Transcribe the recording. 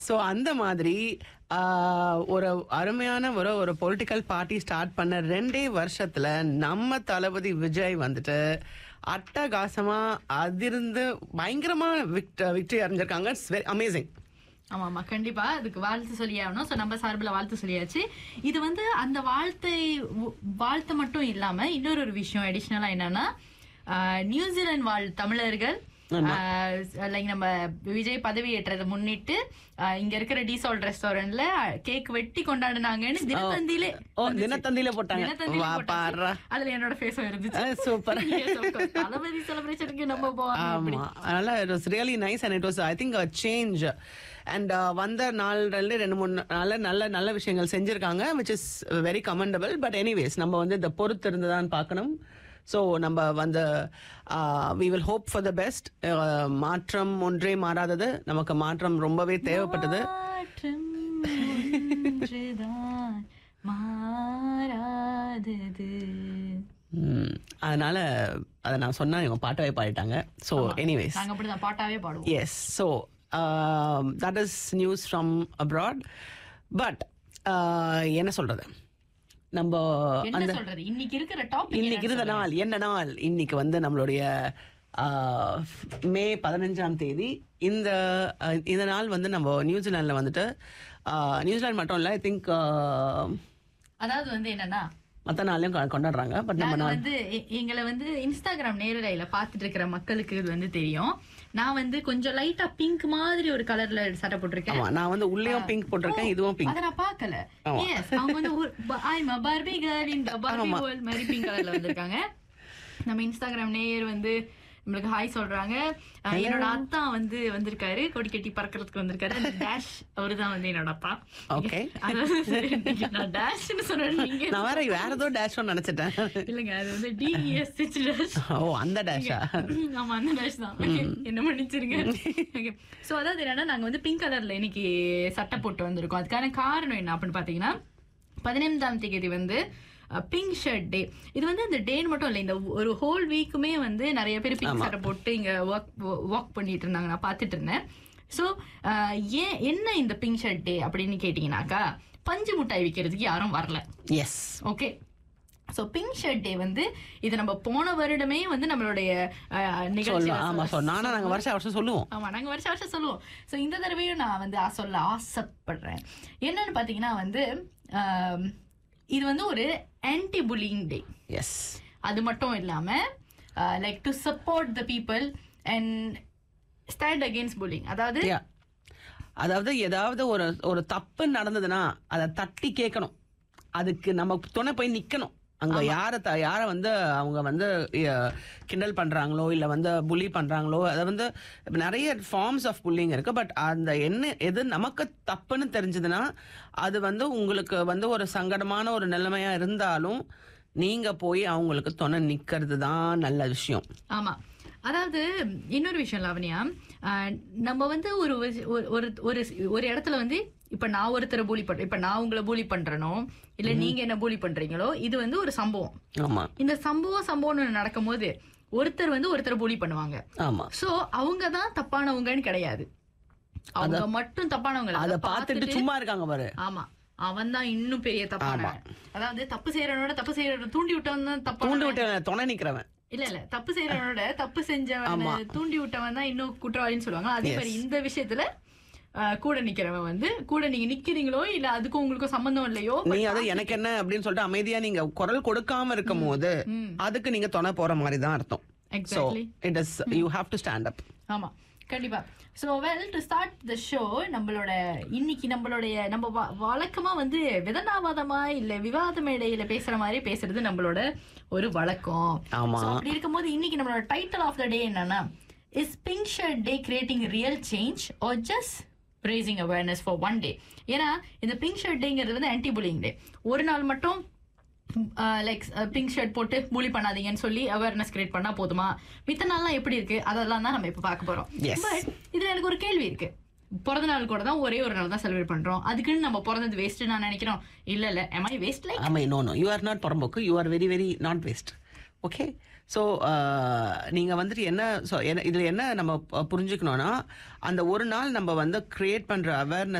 So அந்த மாதிரி ஆஹ், ஒரு அருமையான ஒரு ஒரு பொலிட்டிக்கல் பார்ட்டி ஸ்டார்ட் பண்ண ரெண்டே வருஷத்துல நம்ம தளபதி விஜய் வந்துட்டு அட்டகாசமா அதிர்ந்து பயங்கரமா விக்டரி அடைஞ்சிருக்காங்க இட்ஸ் வெரி அமேசிங் ஆமா ஆமா கண்டிப்பா அதுக்கு வாழ்த்து சொல்லி ஆகணும் சோ நம்ம சார்பில் வாழ்த்து சொல்லியாச்சு இது வந்து அந்த வாழ்த்தை உ- வாழ்த்து மட்டும் இல்லாம இன்னொரு ஒரு விஷயம் அடிஷ்னலா என்னன்னா ஆஹ், நியூசிலாந்து வாழ் தமிழர்கள் லைக் நம்ம விஜய் பதவி ஏற்றதை முன்னிட்டு ஆஹ், இங்க இருக்கிற டீசால்ட் ரெஸ்டாரண்ட்ல கேக் வெட்டி கொண்டாடுனாங்கன்னு தினத்தந்தியிலே ஓ தினத்தந்தியில போட்டாங்க தினத்தந்தியில வா போட்டாச்சு. பாடுறா அதுல என்னோட ஃபேஸும் இருந்துச்சு super Yes, of course. Thalapathy செலிப்ரேஷனுக்கு நம்ம போவோம் ஆமா அதனால it was really nice and it was I think change and வந்த நாள்ல ரெண்டு மூணு நாள்ல நல்ல நல்ல விஷயங்கள் செஞ்சிருக்காங்க which is very commendable but anyways நம்ம வந்து இந்த பொறுத்து இருந்துதான் பார்க்கணும் ஸோ நம்ம வந்து we will hope for the best மாற்றம் ஒன்றே மாறாதது நமக்கு மாற்றம் ரொம்பவே தேவைப்பட்டது மாற்றம் ஒன்றுதான் மாறாதது ம், அதனால அதை நான் சொன்னா இவங்க பாட்டவே பாடிட்டாங்க ஸோ எனிவேஸ் நாங்க அப்படிதான் பாட்டாவே பாடுவோம் Yes. So um, that is news from abroad. But uh, என்ன சொல்றது நம்ம என்ன சொல்றது இன்னைக்கு இருக்கிற டாபிக் இன்னைக்கு இருந்த நாள் என்ன நாள் இன்னைக்கு வந்து நம்மளுடைய ஆஹ், மே பதினஞ்சாம் தேதி இந்த அஹ், இந்த நாள் வந்து நம்ம நியூசிலாந்துல வந்துட்டு ஆஹ், நியூசிலாந்து மட்டும் இல்லை ஐ திங்க் அதாவது வந்து என்னன்னா மற்ற நாளையும் கொ- கொண்டாடுறாங்க பட் நம்ம நாங்க வந்து எ- எங்களை வந்து இன்ஸ்டாகிராம் நேரலையில பாத்துட்டு இருக்கிற மக்களுக்கு இது வந்து தெரியும் நான் வந்து கொஞ்சம் லைட்டா பிங்க் மாதிரி ஒரு கலர்ல சட்டை போட்டிருக்கேன் ஆமா நான் வந்து உள்ளேயும் பிங்க் போட்டிருக்கேன் இதுவும் பிங்க் அத நான் பார்க்கல எஸ் அவங்க வந்து I'm Barbie girl in Barbie world மாதிரி பிங்க் கலர்ல வந்திருக்காங்க நம்ம இன்ஸ்டாகிராம் நேயர் வந்து நம்மளுக்கு ஹாய் சொல்றாங்க அஹ் என்னோட அத்தா வந்து வந்திருக்காரு கொடி கட்டி பறக்கிறதுக்கு வந்திருக்காரு அந்த டேஷ் அவரு தான் வந்து என்னோட அப்பா Okay. அதாவது நீங்க நான் டேஷ்னு சொன்னேன் நீங்க நான் வேற வேற ஏதோ டேஷ் நினைச்சிட்டேன் இல்லங்க அது வந்து டிஎஸ் டேஷ் ஓ அந்த டேஷா ஆமா அந்த டேஷ் தான் Okay, என்ன மன்னிச்சிருங்க Okay. சோ அதாவது என்னன்னா நாங்க வந்து பிங்க் கலர்ல இன்னைக்கு சட்டை போட்டு வந்திருக்கோம் அதுக்கான காரணம் என்ன அப்படின்னு பாத்தீங்கன்னா பதினைந்தாம் தேதி வந்து பிங்க் ஷர்ட் டே இது வந்து இந்த டேன்னு மட்டும் இல்லை இந்த ஒரு ஹோல் வீக்குமே வந்து நிறைய பேர் பிங்க் சட்டை போட்டு இங்க ஒர்க் ஒர்க் பண்ணிட்டு இருந்தாங்க நான் பார்த்துட்டு இருந்தேன் ஸோ ஏன் என்ன இந்த பிங்க் ஷர்ட் டே அப்படின்னு கேட்டிங்கனாக்கா பஞ்சு மிட்டாய் விற்கிறதுக்கு யாரும் வரல yes okay so pink shirt day வந்து இது நம்ம போன வருடமே வந்து நம்மளுடைய அஹ், நிகழ்ச்சி சொல்லலாம் ஆமா சொல் நானும் நாங்க வருஷம் வருஷம் சொல்லுவோம் ஆமா நாங்க வருஷம் வருஷம் சொல்லுவோம் ஸோ இந்த தடவையும் நான் வந்து ஆ- சொல்ல ஆசைப்படுறேன் என்னன்னு பாத்தீங்கன்னா வந்து ஆம், இது வந்து ஒரு ஆன்டி புல்லிங் டே எஸ் அது மட்டும் இல்லாம like to support the people and stand against bullying அதாவது Yeah. அதாவது ஏதாவது ஒரு ஒரு தப்பு நடந்ததுன்னா அதை தட்டி கேட்கணும் அதுக்கு நம்ம துணை போய் நிக்கணும் அங்க யார த யார வந்து அவங்க வந்து அஹ், கிண்டல் பண்றாங்களோ இல்ல வந்து புலி பண்றாங்களோ அதை வந்து இப்ப நிறைய ஃபார்ம்ஸ் ஆஃப் புல்லிங் இருக்கு பட் அந்த என்ன எது நமக்கு தப்புன்னு தெரிஞ்சதுன்னா அது வந்து உங்களுக்கு வந்து ஒரு சங்கடமான ஒரு நிலைமையா இருந்தாலும் நீங்க போய் அவங்களுக்கு துணை நிக்கிறது தான் நல்ல விஷயம் ஆமா அதாவது இன்னொரு விஷயம் லாவண்யா ஆஹ் நம்ம வந்து ஒரு விஷ- ஒரு ஒரு- ஒரு ஒரு இடத்துல வந்து இப்ப நான் ஒருத்தரை பூலி பண்றேன் இப்ப நான் உங்களை பூலி பண்றேனோ இல்ல நீங்க என்ன பூலி பண்றீங்களோ இது வந்து ஒரு சம்பவம் ஆமா இந்த சம்பவம் சம்பவம்னு நடக்கும் போது ஒருத்தர் வந்து ஒருத்தரை பூலி பண்ணுவாங்க ஆமா சோ அவங்க தான் தப்பானவங்கன்னு கிடையாது அவங்க மட்டும் தப்பானவங்க இல்ல. அதை அதை பார்த்துட்டு சும்மா இருக்காங்க பாரு ஆமா அவன் தான் இன்னும் பெரிய தப்பான அதாவது தப்பு செய்யறவனோட தப்பு செய்யறவன தூண்டி விட்டவன் தான் தப்பான தூண்டு விட்டு துணை நிக்கிறவன் இல்ல இல்ல தப்பு செய்யறவனோட தப்பு செஞ்சவன தூண்டி விட்டவன் தான் இன்னும் குற்றவாளின்னு சொல்லுவாங்க அதே மாதிரி இந்த விஷயத்துல ஆஹ், கூட நிக்கிறவன் வந்து கூட நீங்க நிக்கிறீங்களோ இல்ல அதுக்கும் உங்களுக்கும் சம்பந்தம் இல்லையோ நீ அது எனக்கு என்ன அப்படின்னு சொல்லிட்டு அமைதியா நீங்க குரல் கொடுக்காம இருக்கும் போது அதுக்கு நீங்க துணை போற மாதிரி தான் அர்த்தம் so exactly it is you have to stand up ஆமா கண்டிப்பா so well to start the show நம்மளோட இன்னைக்கு நம்மளுடைய நம்ம வ- வழக்கமா வந்து விதனாவாதமா இல்ல விவாத மேடையில பேசுற மாதிரி பேசுறது நம்மளோட ஒரு வழக்கம் ஆமா. So, அப்படி இருக்கும்போது இன்னைக்கு நம்மளோட டைட்டில் ஆஃப் த டே என்னன்னா is pink shirt day creating real change or just raising awareness for one day ஏன்னா இந்த பிங்க் ஷர்ட் டேங்கிறது வந்து ஆன்டி புல்லிங் டே ஒரு நாள் மட்டும் லைக் பிங்க் ஷர்ட் போட்டு மூலி பண்ணாதீங்கன்னு சொல்லி அவேர்னஸ் கிரியேட் பண்ணா போதுமா மித்த நாள்லாம் எப்படி இருக்கு அதெல்லாம் தான் நம்ம இப்ப பார்க்க போறோம் Yes. பட் இதுல எனக்கு ஒரு கேள்வி இருக்கு பிறந்த நாள் கூட தான் ஒரே ஒரு நாள் தான் செலிப்ரேட் பண்றோம் அதுக்குன்னு நம்ம பிறந்தது வேஸ்ட் நான் நினைக்கிறோம் இல்ல இல்ல am I வேஸ்ட் லைக் ஆமா no no you are not புறம்போக்கு you are very very not waste okay so நீங்கள் வந்துட்டு என்ன ஸோ என்ன இதில் என்ன நம்ம ப- புரிஞ்சுக்கணும்னா அந்த ஒரு நாள் நம்ம வந்து கிரியேட் பண்ணுற அவேர்னஸ்